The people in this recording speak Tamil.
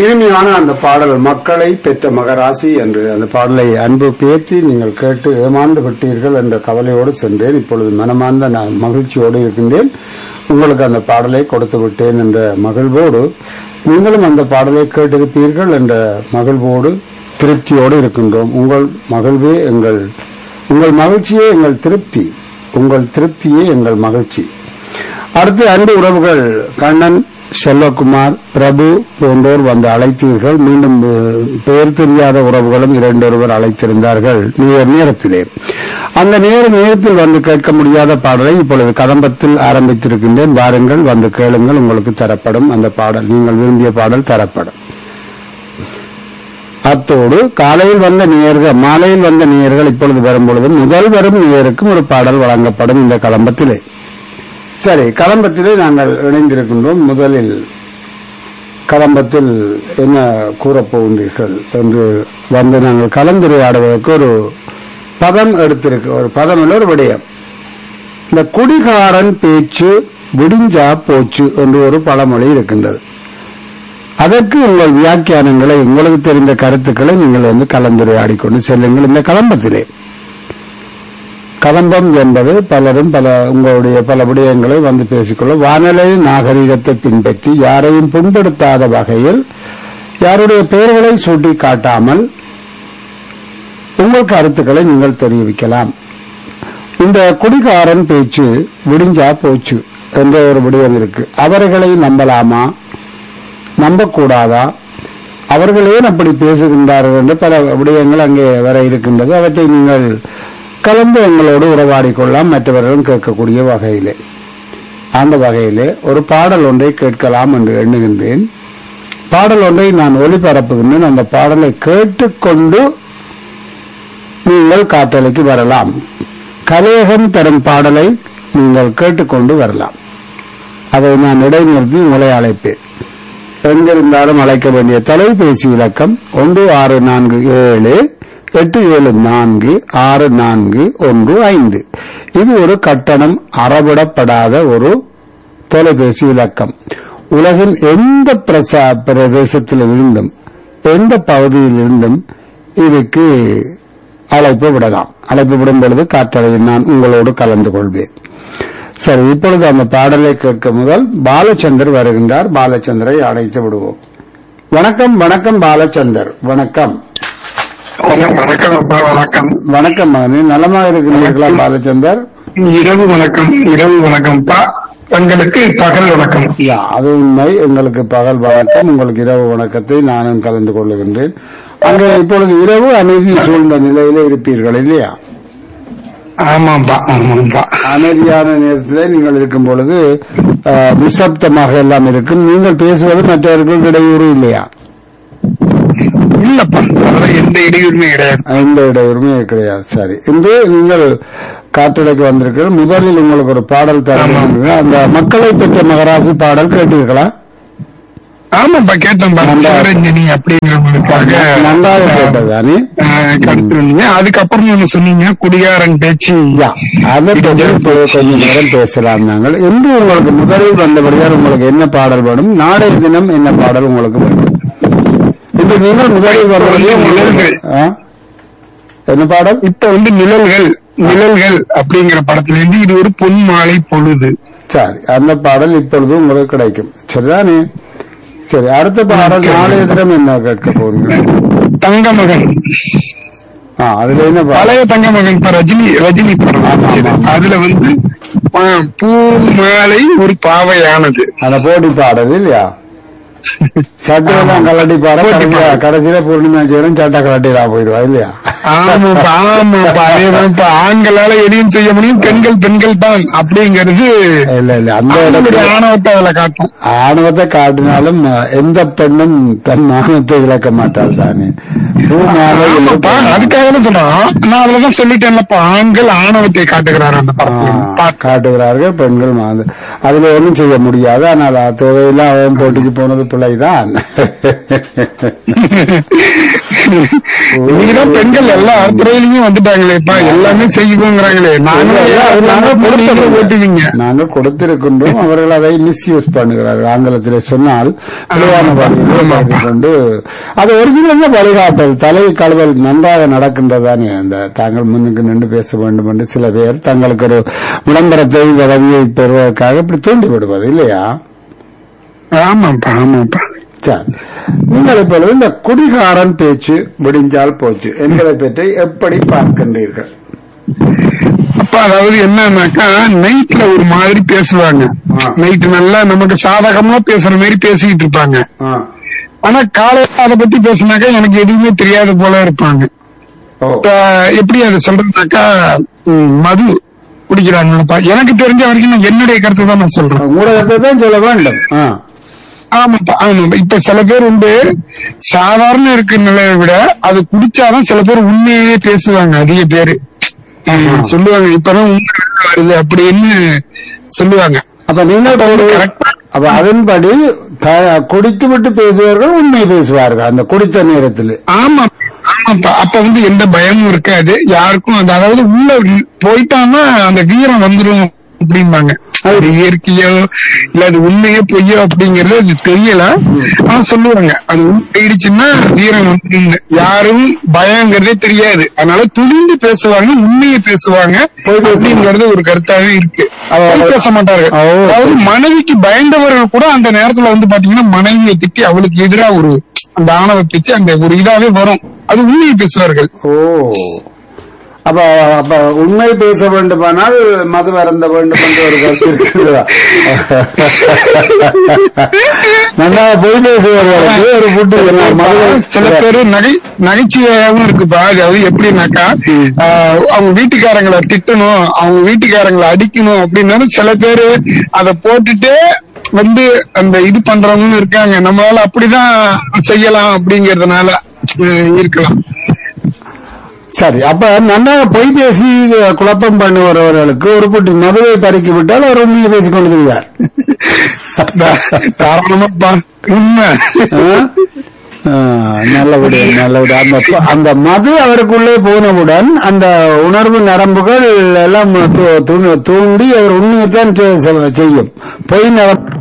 இனிமையான அந்த பாடல் மக்களை பெற்ற மகராசி என்று அந்த பாடலை அன்பு பேற்றி நீங்கள் கேட்டு ஏமாந்து விட்டீர்கள் என்ற கவலையோடு சென்றேன் இப்பொழுது மனமார்ந்த நான் மகிழ்ச்சியோடு இருக்கின்றேன் உங்களுக்கு அந்த பாடலை கொடுத்து விட்டேன் என்ற மகிழ்வோடு நீங்களும் அந்த பாடலை கேட்டிருப்பீர்கள் என்ற மகிழ்வோடு திருப்தியோடு இருக்கின்றோம் உங்கள் மகிழ்வே எங்கள் உங்கள் மகிழ்ச்சியே எங்கள் திருப்தி உங்கள் திருப்தியே எங்கள் மகிழ்ச்சி அடுத்து அன்பு உறவுகள் கண்ணன் செல்வகுமார் பிரபு போன்றோர் வந்து அழைத்தீர்கள் மீண்டும் அஹ், பெயர் தெரியாத உறவுகளும் இரண்டு ஒருவர் அழைத்திருந்தார்கள் நேர நேரத்திலே அந்த நேர நேரத்தில் வந்து கேட்க முடியாத பாடலை இப்பொழுது கதம்பத்தில் ஆரம்பித்திருக்கின்றேன் வாருங்கள் வந்து கேளுங்கள் உங்களுக்கு தரப்படும் அந்த பாடல் நீங்கள் விரும்பிய பாடல் தரப்படும் அத்தோடு காலையில் வந்த நேர்கள் மாலையில் வந்த நேர்கள் இப்பொழுது வரும்பொழுது முதல் வரும் நேருக்கும் ஒரு பாடல் வழங்கப்படும் இந்த கலம்பத்திலே சரி கலம்பத்திலே நாங்கள் இணைந்திருக்கின்றோம் முதலில் கலம்பத்தில் என்ன கூறப் போகின்றீர்கள் என்று வந்து நாங்கள் கலந்துரையாடுவதற்கு ஒரு பதம் எடுத்திருக்கு ஒரு பதம் இல்லை ஒரு விடயம் இந்த குடிகாரன் பேச்சு விடிஞ்சா போச்சு என்று ஒரு பழமொழி இருக்கின்றது அதற்கு உங்கள் வியாக்கியானங்களை உங்களுக்கு தெரிந்த கருத்துக்களை நீங்கள் வந்து கலந்துரையாடிக் கொண்டு செல்லுங்கள் இந்த கலம்பத்திலே கதம்பம் என்பது பலரும் பல உங்களுடைய பல விடயங்களை வந்து பேசிக்கொள்ள வானொலி நாகரிகத்தை பின்பற்றி யாரையும் புண்படுத்தாத வகையில் யாருடைய பெயர்களை சூட்டி காட்டாமல் உங்கள் கருத்துக்களை நீங்கள் தெரிவிக்கலாம் இந்த குடிகாரன் பேச்சு விடிஞ்சா போச்சு என்ற ஒரு விடயம் இருக்கு அவர்களை நம்பலாமா நம்பக்கூடாதா அவர்கள் ஏன் அப்படி பேசுகின்றார்கள் என்று பல விடயங்கள் அங்கே வர இருக்கின்றது அவற்றை நீங்கள் கலந்து எங்களோடு உறவாடிக் கொள்ளலாம் மற்றவர்களும் கேட்கக்கூடிய வகையிலே அந்த வகையிலே ஒரு பாடல் ஒன்றை கேட்கலாம் என்று எண்ணுகின்றேன் பாடல் ஒன்றை நான் ஒளிபரப்புகின்றேன் அந்த பாடலை கேட்டுக்கொண்டு நீங்கள் காற்றலைக்கு வரலாம் கலையகம் தரும் பாடலை நீங்கள் கேட்டுக்கொண்டு வரலாம் அதை நான் இடைநிறுத்தி உங்களை அழைப்பேன் எங்கிருந்தாலும் அழைக்க வேண்டிய தொலைபேசி இலக்கம் ஒன்று ஆறு நான்கு ஏழு எட்டு ஏழு நான்கு ஆறு நான்கு ஒன்று ஐந்து இது ஒரு கட்டணம் அறவிடப்படாத ஒரு தொலைபேசி இலக்கம் உலகின் எந்த பிரசா பிரதேசத்தில் இருந்தும் எந்த பகுதியில் இருந்தும் இதுக்கு அழைப்பு விடலாம் அழைப்பு விடும் பொழுது காற்றலையில் நான் உங்களோடு கலந்து கொள்வேன் சரி இப்பொழுது அந்த பாடலை கேட்க முதல் பாலச்சந்தர் வருகின்றார் பாலச்சந்தரை அழைத்து விடுவோம் வணக்கம் வணக்கம் பாலச்சந்தர் வணக்கம் வணக்கம் அப்பா வணக்கம் வணக்கம் மகனே நலமாக இருக்கின்றீர்களா பாலச்சந்தர் இரவு வணக்கம் இரவு வணக்கம்ப்பா உங்களுக்கு பகல் வணக்கம் யா அது உண்மை எங்களுக்கு பகல் வணக்கம் உங்களுக்கு இரவு வணக்கத்தை நானும் கலந்து கொள்ளுகின்றேன் அங்கே இப்பொழுது இரவு அமைதி சூழ்ந்த நிலையில இருப்பீர்கள் இல்லையா ஆமாப்பா ஆமாப்பா அமைதியான நேரத்தில் நீங்கள் இருக்கும் பொழுது அஹ், நிசப்தமாக எல்லாம் இருக்கும் நீங்கள் பேசுவது மற்றவர்களுக்கு இடையூறு இல்லையா இல்லப்பா அதெல்லாம் எந்த இடையூறுமே கிடையாது எந்த இடையூறுமே கிடையாது சரி இன்று நீங்கள் காற்றடைக்கு வந்திருக்கிறீர்கள் முதலில் உங்களுக்கு ஒரு பாடல் தர அந்த மக்களை பெற்ற மகராசி பாடல் கேட்டீர்களா ஆமாப்பா கேட்டேன்பா நல்லா- சிவரஞ்சனி அப்படிங்கிறவங்களுக்காக நன்றாக கேட்டதானே ஆஹ், கருத்துருந்தீங்க அதுக்கப்புறம் ஒண்ணு சொன்னீங்க குடிகாரன் பேச்சு யா, அதை பற்றி இப்போ கொஞ்ச நேரம் பேசலாம் நாங்கள் இன்று உங்களுக்கு முதலில் வந்தபடியால் உங்களுக்கு என்ன பாடல் வேணும் நாளைய தினம் என்ன பாடல் உங்களுக்கு வேணும் இன்று நீங்கள் முதலில் வந்தபடியால் நிழல்கள். ஆ? என்ன பாடல் இப்ப வந்து நிழல்கள் நிழல்கள் அப்படிங்கிற படத்துல இருந்து இது ஒரு பொன் மாலை பொழுது சரி அந்த பாடல் இப்பொழுது உங்களுக்கு கிடைக்கும் சரிதானே சரி அடுத்த பாடல் நாளைய தினம் என்ன கேட்க போறீங்க தங்கமகன் ஆ, அதுல என்ன பாடல் பழைய தங்கமகன் இப்ப ரஜினி ரஜினி படம் வந்துச்சு. அதுல வந்து ஆ, பூ மாலை ஒரு பாவையானது அந்த போட்டி பாடல் இல்லையா சட்டையெல்லாம் கலட்டி பாட போட்டி கடைசியா பாடல். கடைசியில பூர்ணிமா செய்யணும் சட்டை கலட்டிலாம் போயிடுவா இல்லையா ஆமாப்பா ஆமாப்பா அதேதான்ப்பா ஆண்களால எதையும் செய்ய முடியும் பெண்கள் பெண்கள் தான் அப்படிங்கிறது இல்ல இல்ல அந்த அவங்களுடைய இடத்துல ஆணவத்தை அதுல காட்டும் ஆணவத்தை காட்டினாலும் அஹ், எந்த பெண்ணும் தன் மானத்தை இழக்க மாட்டாள் தானே பூ மாலை ஆமாப்பா அதுக்காக தான் சொல்றேன் நான் அதுலதான் சொல்லிட்டேன்லப்பா ஆண்கள் ஆணவத்தை காட்டுகிறார் அந்த படத்துல ஆ, பாட்டு. காட்டுகிறார்கள் பெண்கள் மாது அதுல ஒன்றும் செய்ய முடியாது ஆனால் அது தேவையில்ல அவன் போட்டிக்கு போனது பிள்ளைதான் இருக்குது இன்னைக்குதான் பெண்கள் எல்லா துறையிலயும் வந்துட்டாங்களேப்பா எல்லாமே செய்யுங்கிறாங்களே நாங்களும் நாங்கள் நாங்களும் கொடுத்திருக்கிறோம். ஓட்டுவீங்க நாங்கள் கொடுத்திருக்கின்றோம் அவர்கள் அதை மிஸ்யூஸ் பண்ணுகிறார்கள் ஆங்கிலத்தில் சொன்னால் பிழையான வழியில் கொண்டு அது ஒரிஜினல் வழிகாட்டல் தலை கழுவல் நன்றாக நடக்கின்றதானே அந்த தாங்கள் முன்னுக்கு நின்று பேச வேண்டும் என்று சில பேர் தங்களுக்கு ஒரு விளம்பரத்தை உதவியை பெறுவதற்காக இப்படி தூண்டி விடுவது இல்லையா ஆமாப்பா ஆமாப்பா சரி நீங்கள் இப்பொழுது இந்த குடிகாரன் பேச்சு முடிஞ்சால் போச்சு என்பதை பற்றி எப்படி பார்க்கின்றீர்கள் அப்ப அதாவது என்னன்னாக்கா நைட்ல ஒரு மாதிரி பேசுவாங்க ஆ. நைட் நல்லா நமக்கு சாதகமா பேசுற மாதிரி பேசிக்கிட்டு இருப்பாங்க ஆ. ஆனா காலையில அதை பத்தி பேசினாக்கா எனக்கு எதுவுமே தெரியாத போல இருப்பாங்க ஓ இப்ப எப்படி அதை சொல்றதுனாக்கா ம், மது குடிக்கிறாங்கப்பா எனக்கு தெரிஞ்ச வரைக்கும் நான் என்னுடைய கருத்தை தான் நான் சொல்றேன் உங்களோட தான் சொல்ல வேண்டும் ஆ. ஆமாப்பா ஆமாப்பா இப்ப சில பேர் வந்து சாதாரண இருக்கிற நிலையை விட அது குடிச்சாதான் சில பேர் உண்மையே பேசுவாங்க அதிக பேரு ம், சொல்லுவாங்க இப்பதான் உண்மை வெளில வருது அப்படின்னு சொல்லுவாங்க அப்ப நீங்கள் ஒரு correct ஆ- அப்ப அதன்படி த- குடித்து விட்டு பேசுவார்கள் உண்மை பேசுவார்கள் அந்த குடித்த நேரத்தில் ஆமா ஆமாப்பா அப்ப வந்து எந்த பயமும் இருக்காது யாருக்கும் அந்த அதாவது உள்ள போயிட்டான்னா அந்த வீரம் வந்துடும் அப்படிம்பாங்க அது இயற்கையோ இல்ல அது உண்மையோ பொய்யோ அப்படிங்கறது அது தெரியல ஆனா சொல்லுவாங்க அது உள்ள போயிடுச்சுன்னா வீரம் வந்து யாரும் பயங்கிறதே தெரியாது அதனால துணிந்து பேசுவாங்க உண்மையை பேசுவாங்க பொய் பேச- அப்படிங்கறது ஒரு கருத்தாவே இருக்கு அவ- பொய் பேச மாட்டாங்க ஓ. அதாவது மனைவிக்கு பயந்தவர்கள் கூட அந்த நேரத்துல வந்து பாத்தீங்கன்னா மனைவியை திட்டி அவளுக்கு எதிரா ஒரு அந்த ஆணவ பிச்சு அந்த ஒரு இதாவே வரும் அது உண்மையை பேசுவார்கள் ஓ அப்ப அப்ப உண்மை பேச வேண்டுமானால் மது அருந்த வேண்டும் என்று ஒரு கருத்து இருக்கிறதா நல்லா பொய் பேசுவார்களுக்கு ஒரு புட்டு மது சில பேரு நகை நகைச்சுவையாவும் இருக்குப்பா அதாவது எப்படின்னாக்கா ஆஹ், அவங்க வீட்டுக்காரங்களை திட்டணும் அவங்க வீட்டுக்காரங்களை அடிக்கணும் அப்படின்னாலும் சில பேரு அதை போட்டுட்டு வந்து அந்த இது பண்றவங்களும் இருக்காங்க நம்மளால அப்படிதான் செய்யலாம் அப்படிங்கறதுனால அஹ், இருக்கலாம் சரி அப்ப நல்லா பொய் பேசி குழப்பம் பண்ணுகிறவர்களுக்கு ஒரு புட்டி மதுவை பறிக்கி விட்டால் அவர் உண்மையை பேசிக் கொண்டு வருவார் தாராளமாப்பா உண்மை நல்லபடியா நல்லபடியா அந்த அந்த மது அவருக்குள்ளே போனவுடன் அந்த உணர்வு நரம்புகள் எல்லாம் து- து- தூண்டி அவர் உண்மையைத்தான் செ- செ- செய்யும் பொய் நர-